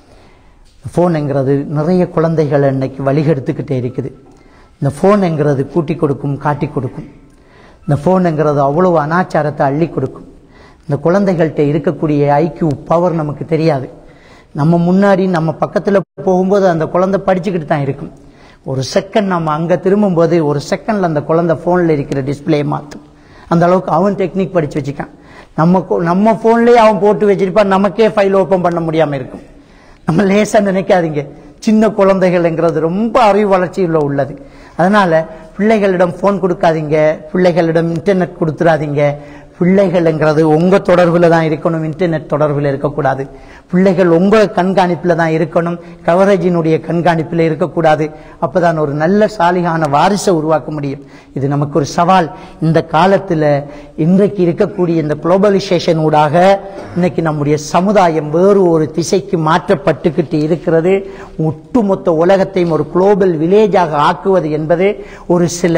ஃபோனுங்கிறது நிறைய குழந்தைகள் இன்னைக்கு வழிகெடுத்துக்கிட்டே இருக்குது இந்த ஃபோனுங்கிறது கூட்டி கொடுக்கும் காட்டி கொடுக்கும் இந்த ஃபோனுங்கிறது அவ்வளவு அனாச்சாரத்தை அள்ளி கொடுக்கும் இந்த குழந்தைகள்கிட்ட இருக்கக்கூடிய ஐக்கியூ பவர் நமக்கு தெரியாது நம்ம முன்னாடி நம்ம பக்கத்தில் போகும்போது அந்த குழந்தை படிச்சுக்கிட்டு தான் இருக்கும் ஒரு செகண்ட் நம்ம அங்கே திரும்பும்போது ஒரு செகண்ட்ல அந்த குழந்தை ஃபோனில் இருக்கிற டிஸ்பிளே மாற்றும் அந்த அளவுக்கு அவன் டெக்னிக் படிச்சு வச்சுக்கான் நம்ம கொ- நம்ம ஃபோன்லேயே அவன் போட்டு வச்சிருப்பான் நமக்கே ஃபைல் ஓப்பன் பண்ண முடியாமல் இருக்கும் நம்ம லேசா நினைக்காதீங்க சின்ன குழந்தைகள்ங்கிறது ரொம்ப அறிவு வளர்ச்சியில் உள்ளது அதனால பிள்ளைகளிடம் ஃபோன் கொடுக்காதீங்க பிள்ளைகளிடம் இன்டர்நெட் கொடுத்துடாதீங்க பிள்ளைகள்ங்கிறது உங்க தொடர்புல தான் இருக்கணும் இன்டர்நெட் தொடர்புல இருக்கக்கூடாது பிள்ளைகள் உங்க கண்காணிப்புல தான் இருக்கணும் கவரேஜினுடைய கண்காணிப்புல இருக்கக்கூடாது அப்பதான் ஒரு நல்ல சாலிகான வாரிசை உருவாக்க முடியும் இது நமக்கு ஒரு சவால் இந்த காலத்துல இன்றைக்கு இருக்கக்கூடிய இந்த குளோபலைசேஷன் ஊடாக இன்னைக்கு நம்முடைய சமுதாயம் வேறு ஒரு திசைக்கு மாற்றப்பட்டுக்கிட்டு இருக்கிறது ஒட்டுமொத்த உலகத்தையும் ஒரு குளோபல் வில்லேஜாக ஆக்குவது என்பது ஒரு சில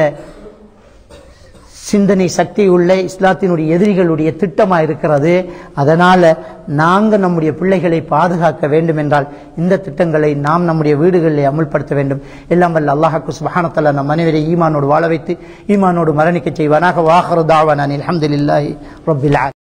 சிந்தனை சக்தி உள்ள இஸ்லாத்தினுடைய எதிரிகளுடைய திட்டமா இருக்கிறது அதனால நாங்க நம்முடைய பிள்ளைகளை பாதுகாக்க வேண்டும் என்றால் இந்த திட்டங்களை நாம் நம்முடைய வீடுகளில் அமுல்படுத்த வேண்டும் எல்லாம் வல்ல அல்லாஹாக்கு சுபஹானத்தல்ல நம் அனைவரை ஈமானோடு வாழ வைத்து ஈமானோடு மரணிக்க செய்வானாக வாஹரு தாவான அல்ஹம்துலில்லாஹி ரப்பில் ஆலமீன்